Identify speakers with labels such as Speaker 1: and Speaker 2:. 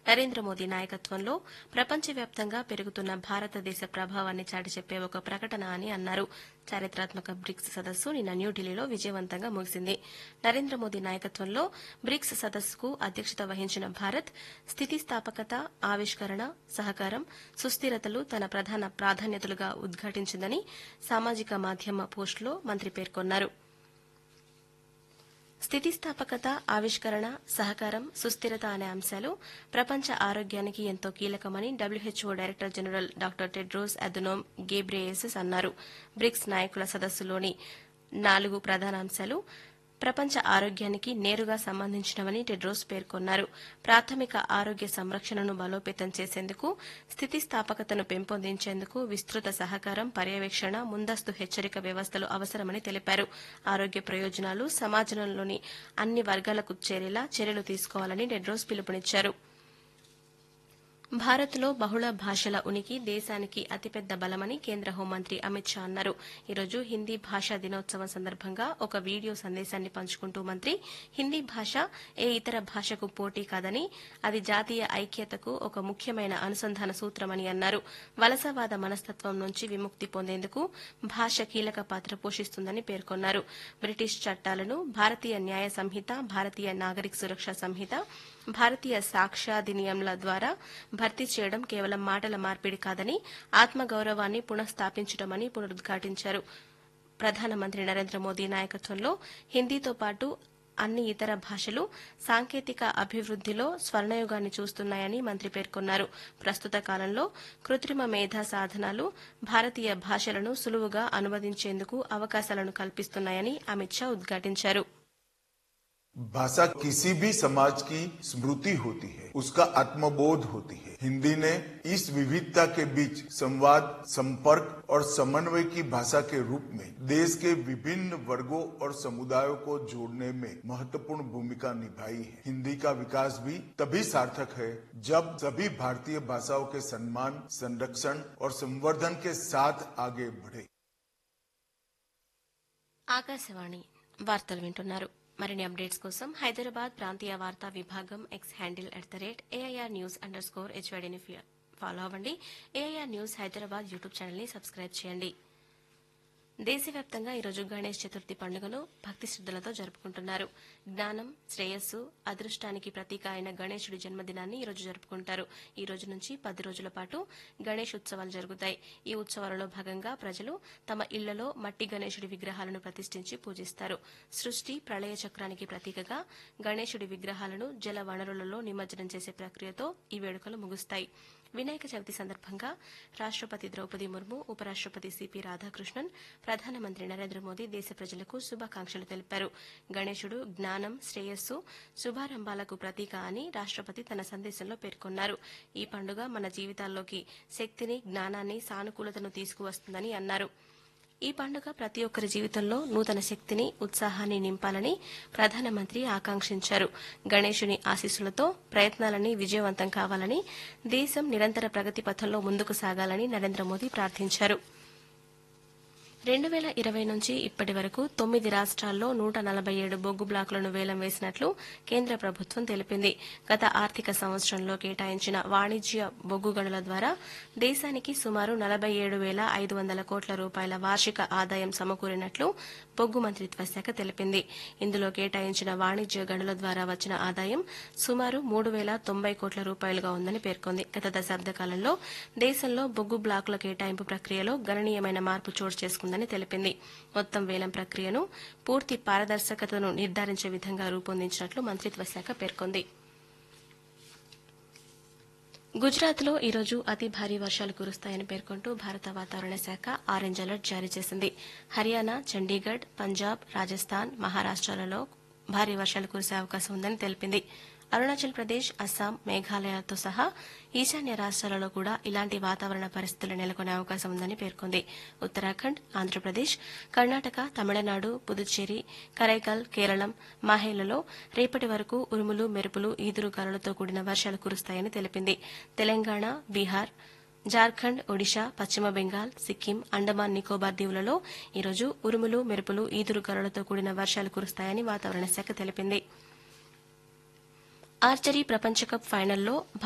Speaker 1: నరేంద్ర మోదీ నాయకత్వంలో ప్రపంచవ్యాప్తంగా పెరుగుతున్న భారతదేశ ప్రభావాన్ని చాటి చెప్పే ఒక ప్రకటన అని అన్నారు చారిత్రాత్మక బ్రిక్స్ సదస్సు నిన్న న్యూఢిల్లీలో విజయవంతంగా ముగిసింది నరేంద్ర మోదీ నాయకత్వంలో బ్రిక్స్ సదస్సుకు అధ్యక్షత వహించిన భారత్ స్థితిస్థాపకత ఆవిష్కరణ సహకారం సుస్థిరతలు తన ప్రధాన ప్రాధాన్యతలుగా ఉద్ఘాటించిందని సామాజిక మాధ్యమ పోస్టులో మంత్రి పేర్కొన్నారు స్థితిస్థాపకత ఆవిష్కరణ సహకారం సుస్థిరత అనే అంశాలు ప్రపంచ ఆరోగ్యానికి ఎంతో కీలకమని WHO director general doctor Tedros Adhanom Ghebreyesus అన్నారు బ్రిక్స్ నాయకుల సదస్సులోని నాలుగు ప్రధాన అంశాలు ప్రపంచ ఆరోగ్యానికి నేరుగా సంబంధించినవని టెడ్రోస్ పేర్కొన్నారు ప్రాథమిక ఆరోగ్య సంరక్షణను బలోపేతం చేసేందుకు స్థితిస్థాపకతను పెంపొందించేందుకు విస్తృత సహకారం పర్యవేక్షణ ముందస్తు హెచ్చరిక వ్యవస్థలు అవసరమని తెలిపారు ఆరోగ్య ప్రయోజనాలు సమాజంలోని అన్ని వర్గాలకు చేరేలా చర్యలు తీసుకోవాలని టెడ్రోస్ పిలుపునిచ్చారు భారత్లో బహుళ భాషల ఉనికి దేశానికి అతిపెద్ద బలమని కేంద్ర హోంమంత్రి అమిత్ షా అన్నారు ఈరోజు హిందీ భాషా దినోత్సవం సందర్భంగా ఒక వీడియో సందేశాన్ని పంచుకుంటూ మంత్రి హిందీ భాష ఏ ఇతర భాషకు పోటీ కాదని అది జాతీయ ఐక్యతకు ఒక ముఖ్యమైన అనుసంధాన సూత్రమని అన్నారు వలసవాద మనస్తత్వం నుంచి విముక్తి పొందేందుకు భాష కీలక పాత్ర పోషిస్తుందని పేర్కొన్నారు బ్రిటిష్ చట్టాలను భారతీయ న్యాయ సంహిత భారతీయ నాగరిక సురక్ష సంహిత భారతీయ సాక్ష్యాధినియంల ద్వారా భర్తీ చేయడం కేవలం మాటల మార్పిడి కాదని ఆత్మగౌరవాన్ని పునఃస్థాపించడమని పునరుద్ఘాటించారు ప్రధానమంత్రి నరేంద్ర మోదీ నాయకత్వంలో హిందీతో పాటు అన్ని ఇతర భాషలు సాంకేతిక అభివృద్దిలో స్వర్ణయుగాన్ని చూస్తున్నాయని మంత్రి పేర్కొన్నారు ప్రస్తుత కాలంలో కృత్రిమ మేధా సాధనాలు భారతీయ భాషలను సులువుగా అనువదించేందుకు అవకాశాలను కల్పిస్తున్నాయని అమిత్ షా ఉద్ఘాటించారు
Speaker 2: भाषा किसी भी समाज की स्मृति होती है उसका आत्मबोध होती है हिंदी ने इस विविधता के बीच संवाद संपर्क और समन्वय की भाषा के रूप में देश के विभिन्न वर्गों और समुदायों को जोड़ने में महत्वपूर्ण भूमिका निभाई है हिंदी का विकास भी तभी सार्थक है जब सभी भारतीय भाषाओं के सम्मान संरक्षण और संवर्धन के साथ आगे बढ़े
Speaker 1: ఆకాశవాణి వార్తలు వింటున్నారు మరిన్ని అప్డేట్స్ కోసం హైదరాబాద్ ప్రాంతీయ వార్తా విభాగం X handle at the rate AIR news underscore స్కోర్ హెచ్వైడీని ఫాలో అవ్వండి AIR news Hyderabad YouTube channel ని సబ్స్క్రైబ్ చేయండి దేశవ్యాప్తంగా ఈరోజు గణేష్ చతుర్థి పండుగను భక్తి శ్రద్దలతో జరుపుకుంటున్నారు జ్ఞానం శ్రేయస్సు అదృష్టానికి ప్రతీక అయిన గణేశుడి జన్మదినాన్ని ఈరోజు జరుపుకుంటారు ఈ రోజు నుంచి పది రోజుల పాటు గణేష్ ఉత్సవాలు జరుగుతాయి ఈ ఉత్సవాలలో భాగంగా ప్రజలు తమ ఇళ్లలో మట్టి గణేశుడి విగ్రహాలను ప్రతిష్ఠించి పూజిస్తారు సృష్టి ప్రళయ చక్రానికి ప్రతీకగా గణేశుడి విగ్రహాలను జల వనరులలో నిమజ్జనం చేసే ప్రక్రియతో ఈ వేడుకలు ముగుస్తాయి వినాయక చవితి సందర్భంగా రాష్టపతి ద్రౌపది ముర్ము ఉపరాష్టపతి సిపి రాధాకృష్ణన్ ప్రధానమంత్రి నరేంద్ర మోదీ దేశ ప్రజలకు శుభాకాంక్షలు తెలిపారు గణేశుడు జ్ఞానం శ్రేయస్సు శుభారంభాలకు ప్రతీక అని రాష్టపతి తన సందేశంలో పేర్కొన్నారు ఈ పండుగ మన జీవితాల్లోకి శక్తిని జ్ఞానాన్ని సానుకూలతను తీసుకువస్తుందని అన్నారు ఈ పండుగ ప్రతి ఒక్కరి జీవితంలో నూతన శక్తిని ఉత్సాహాన్ని నింపాలని ప్రధానమంత్రి ఆకాంక్షించారు గణేశుని ఆశీస్సులతో ప్రయత్నాలని విజయవంతం కావాలని దేశం నిరంతర ప్రగతి పథంలో ముందుకు సాగాలని నరేంద్ర మోదీ ప్రార్థించారు రెండు వేల ఇరవై నుంచి ఇప్పటి వరకు తొమ్మిది రాష్ట్రాల్లో నూట నలభై ఏడు బొగ్గు బ్లాకులను వేలం వేసినట్లు కేంద్ర ప్రభుత్వం తెలిపింది గత ఆర్థిక సంవత్సరంలో కేటాయించిన వాణిజ్య బొగ్గు గనుల ద్వారా దేశానికి సుమారు నలభై ఏడు వేల ఐదు వందల కోట్ల రూపాయల వార్షిక ఆదాయం సమకూరినట్లు బొగ్గు మంత్రిత్వ శాఖ తెలిపింది ఇందులో కేటాయించిన వాణిజ్య గనుల ద్వారా వచ్చిన ఆదాయం సుమారు మూడు వేల తొంభై కోట్ల రూపాయలుగా ఉందని పేర్కొంది గత దశాబ్ద కాలంలో దేశంలో బొగ్గు బ్లాకుల కేటాయింపు ప్రక్రియలో గణనీయమైన మార్పు చోటు చేసుకుందని తెలిపింది మొత్తం వేలం ప్రక్రియను పూర్తి పారదర్శకతను నిర్ధారించే విధంగా రూపొందించినట్లు మంత్రిత్వ శాఖ పేర్కొంది గుజరాత్లో ఈరోజు అతి భారీ వర్షాలు కురుస్తాయని పేర్కొంటూ భారత వాతావరణ శాఖ ఆరెంజ్ అలర్ట్ జారీ చేసింది హర్యానా చండీగఢ్ పంజాబ్ రాజస్థాన్ మహారాష్ట్రాలలో భారీ వర్షాలు కురిసే అవకాశం ఉందని తెలిపింది అరుణాచల్ ప్రదేశ్ అస్సాం మేఘాలయతో సహా ఈశాన్య రాష్ట్రాలలో కూడా ఇలాంటి వాతావరణ పరిస్థితులు నెలకొనే అవకాశం ఉందని పేర్కొంది ఉత్తరాఖండ్ ఆంధ్రప్రదేశ్ కర్ణాటక తమిళనాడు పుదుచ్చేరి కరైకల్ కేరళం మాహేలలో రేపటి వరకు ఉరుములు మెరుపులు ఈదురుగాలులతో కూడిన వర్షాలు కురుస్తాయని తెలిపింది తెలంగాణ బీహార్ జార్ఖండ్ ఒడిషా పశ్చిమ బెంగాల్ సిక్కిం అండమాన్ నికోబార్ దీవులలో ఈరోజు ఉరుములు మెరుపులు ఈదురుగాలులతో కూడిన వర్షాలు కురుస్తాయని వాతావరణ శాఖ తెలిపింది ఆర్చరీ ప్రపంచ కప్ ఫైనల్లో